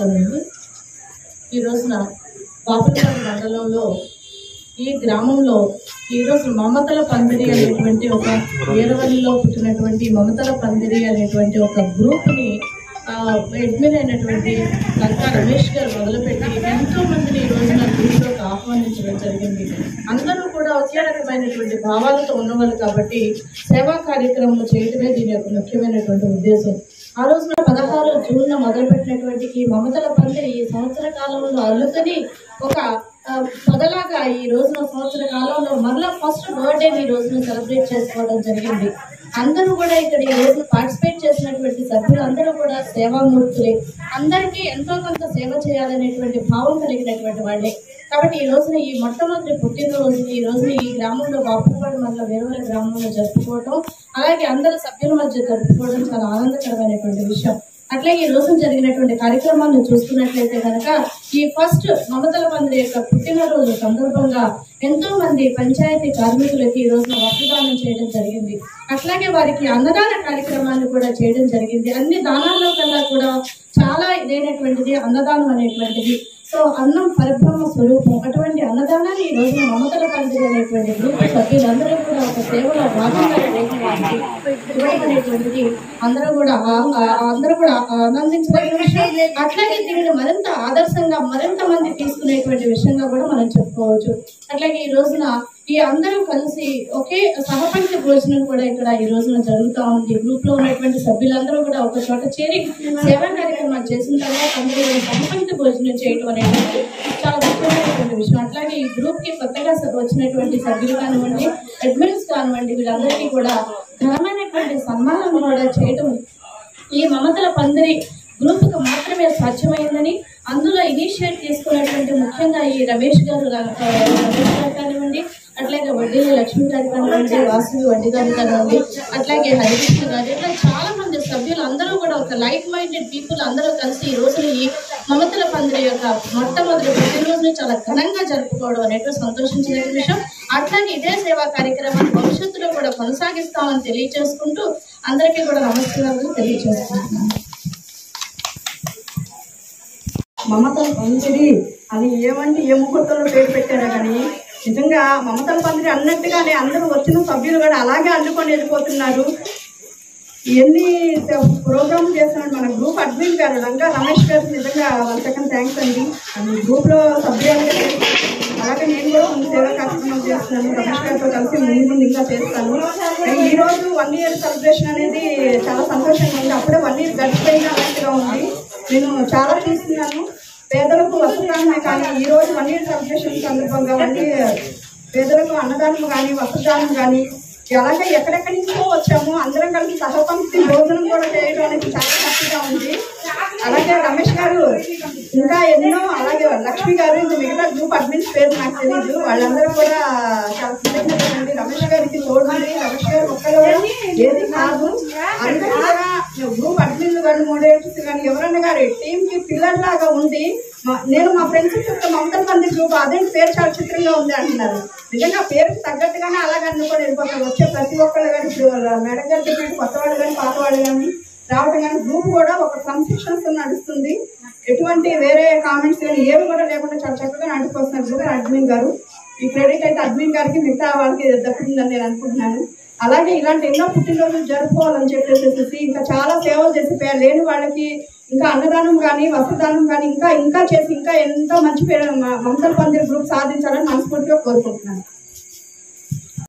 నమస్కారం ఈ రోజున బాపులపాడు మండలంలో ఈ గ్రామంలో ఈ రోజు మమతల పందిరి అనేటువంటి ఒక వీరవల్లిలో పుట్టినటువంటి మమతల పందిరి అనేటువంటి ఒక గ్రూప్ని ఆ, అడ్మిన్ అయినటువంటి లంకా రమేష్ గారు మొదలుపెట్టి ఎంతో మందిని ఈ రోజున గ్రూప్లోకి ఆహ్వానించడం జరిగింది అందరూ కూడా ఒకే రకమైనటువంటి భావాలతో ఉన్నవాళ్ళు కాబట్టి సేవా కార్యక్రమం చేయడమే దీని యొక్క ముఖ్యమైనటువంటి ఉద్దేశం ఆ రోజున పదహారు జూన్ మొదలుపెట్టినటువంటి ఈ మమతల పందిరి ఈ సంవత్సర కాలంలో అల్లుకొని ఒక ఆ, పొదలాగా ఈ రోజున సంవత్సర కాలంలో మరలా ఫస్ట్ బర్త్డే ఈ రోజున సెలబ్రేట్ చేసుకోవడం జరిగింది అందరూ కూడా ఇక్కడ ఈ రోజు పార్టిసిపేట్ చేసినటువంటి సభ్యులు అందరూ కూడా సేవామూర్తులే అందరికీ ఎంతో కొంత సేవ చేయాలనేటువంటి భావం కలిగినటువంటి వాళ్ళే కాబట్టి ఈ రోజున ఈ మొట్టమొదటి పుట్టినరోజుని ఈ రోజున ఈ గ్రామంలో బాపుపాడు మండల వేరే గ్రామంలో జరుపుకోవడం అలాగే అందరు సభ్యుల మధ్య జరుపుకోవడం చాలా ఆనందకరమైనటువంటి విషయం అట్లాగే ఈ రోజు జరిగినటువంటి కార్యక్రమాలను చూస్తున్నట్లయితే కనుక ఈ ఫస్ట్ మమతల పందిరి యొక్క పుట్టినరోజు సందర్భంగా ఎంతో మంది పంచాయతీ కార్మికులకి ఈ రోజున రక్తదానం చేయడం జరిగింది అట్లాగే వారికి అన్నదాన కార్యక్రమాన్ని కూడా చేయడం జరిగింది అన్ని దానాల్లో కన్నా కూడా చాలా ఇదైనటువంటిది అన్నదానం అనేటువంటిది సో అన్నం పరబ్రహ్మ స్వరూపం అటువంటి అన్నదానాన్ని ఈ రోజున మమతల పందిరి అనేటువంటి గ్రూప్ సభ్యులందరూ కూడా ఒక సేవలో భాగంగా చేయడానికి ఇవ్వడం అనేటువంటిది అందరూ కూడా ఆ- ఆ- అందరూ కూడా ఆనందించదగిన విషయం అట్లాగే దీనిని మరింత ఆదర్శంగా మరింత మంది తీసుకునేటువంటి విషయంగా కూడా మనం చెప్పుకోవచ్చు అట్లాగే ఈ రోజున ఈ అందరూ కలిసి ఒకే సహపంక్తి భోజనం కూడా ఇక్కడ ఈ రోజున జరుగుతా ఉంది గ్రూప్ లో ఉన్నటువంటి సభ్యులందరూ కూడా ఒక చోట చేరి సేవా కార్యక్రమాలు చేసిన తర్వాత అందరూ కూడా సహపంక్తి భోజనం చేయడం అనేది చాలా ముఖ్యమైనటువంటి విషయం అట్లాగే ఈ గ్రూప్ కి కొత్తగా స- వచ్చినటువంటి సభ్యులు కానివ్వండి అడ్మిన్స్ కానివ్వండి వీళ్ళందరికీ కూడా ఘనమైనటువంటి సన్మానం కూడా చేయడం ఈ మమతల పందిరి గ్రూప్ కు మాత్రమే సాధ్యమైందని అందులో ఇనిషియేట్ తీసుకున్నటువంటి ముఖ్యంగా ఈ రమేష్ గారు రా- ఆ, రమేష్ గారు కానివ్వండి అట్లాగే వడ్డీల లక్ష్మి గారు కానివ్వండి వాసు వడ్డీ గారు కానివ్వండి అట్లాగే హరికృష్ణ గారు ఇట్లా చాలా మంది సభ్యులు అందరూ కూడా ఒక లైక్ మైండెడ్ పీపుల్ అందరూ కలిసి ఈ రోజున ఈ మమతల పందిరి యొక్క మొట్టమొదటి పుట్టినరోజుని చాలా ఘనంగా జరుపుకోవడం అనేటువంటి సంతోషించిన విషయం అట్లాగే ఇదే సేవా కార్యక్రమాన్ని భవిష్యత్తులో కూడా కొనసాగిస్తామని తెలియజేసుకుంటూ అందరికీ కూడా నమస్కారాలు తెలియజేసుకుంటున్నాను మమతల పందిరి అది ఏమంటే ఏ ముహూర్తంలో పేరు పెట్టారో కానీ నిజంగా మమతల పందిరి అన్నట్టుగానే అందరూ వచ్చిన సభ్యులు కూడా అలాగే అల్లుకొని వెళ్ళిపోతున్నారు ఎన్ని ప్రోగ్రామ్ చేస్తున్నాడు మన గ్రూప్ అడ్మిన్ గారు లంగా రమేష్ గారు నిజంగా వాళ్ళ సెకండ్ థ్యాంక్స్ అండి అది గ్రూప్ లో సభ్యులుగా అలాగే నేను కూడా కొన్ని సేవా కార్యక్రమాలు చేస్తున్నాను రమేష్ గారితో కలిసి ముందు ముందు ఇంకా చేస్తాను ఈ రోజు వన్ ఇయర్ సెలబ్రేషన్ అనేది చాలా సంతోషంగా ఉంది అప్పుడే వన్ ఇయర్ గడిచిపోయిన అన్నట్టుగా ఉంది నేను చాలా చూస్తున్నాను పేదలకు వస్త్రదానమే కానీ ఈ రోజు వన్ ఇయర్ సెలబ్రేషన్ సందర్భంగా వన్ ఇయర్ పేదలకు అన్నదానం కానీ వస్త్రదానం కానీ అలాగే ఎక్కడెక్కడి నుంచో వచ్చాము అందరం కలిసి సహపంక్తి భోజనం కూడా చేయడం అనేది చాలా హ్యాపీగా ఉంది అలాగే రమేష్ గారు ఇంకా ఎన్నో అలాగే లక్ష్మి గారు ఇంకా మిగతా గ్రూప్ అడ్మిన్స్ పేరు నాకు తెలియదు వాళ్ళందరూ కూడా చాలా కృతజ్ఞతలు అండి రమేష్ గారికి తోడుంది రమేష్ గారు ఒక్కరు ఏది కాదు అందరూ కూడా గ్రూప్ అడ్మిన్లు కానీ మోడరేటర్స్ కానీ ఎవరన్నా గారు టీమ్ కి పిల్లర్ లాగా ఉండి మా- నేను మా ఫ్రెండ్స్ చెప్తే మమతల మంది గ్రూప్ అదేంటి పేరు చాలా చిత్రంగా ఉంది అంటున్నారు నిజంగా పేరుకి తగ్గట్టుగానే అలాగే అనుకోని వెళ్ళిపోతారు వచ్చే ప్రతి ఒక్కళ్ళు కానీ ఇప్పుడు మేడం గారు చెప్పినట్టు కొత్త వాళ్ళు కానీ పాత వాళ్ళు కానీ రావడం కానీ గ్రూప్ కూడా ఒక క్రమశిక్షణతో నడుస్తుంది ఎటువంటి వేరే కామెంట్స్ కానీ ఏవి కూడా లేకుండా చాలా చక్కగా నడిపోతున్నారు గ్రూప్ అడ్మిన్ గారు ఈ క్రెడిట్ అయితే అడ్మిన్ గారికి మిగతా వాళ్ళకి దక్కుతుందని నేను అనుకుంటున్నాను అలాగే ఇలాంటి ఎన్నో పుట్టినరోజులు జరుపుకోవాలని చెప్పేసి ఇంకా చాలా సేవలు చేసి పే- లేని వాళ్ళకి ఇంకా అన్నదానం కానీ వస్త్రదానం కానీ ఇంకా ఇంకా చేసి ఇంకా ఎంతో మంచి పేరు మ- మమతల పందిరి గ్రూప్ సాధించాలని మనస్ఫూర్తిగా కోరుకుంటున్నాను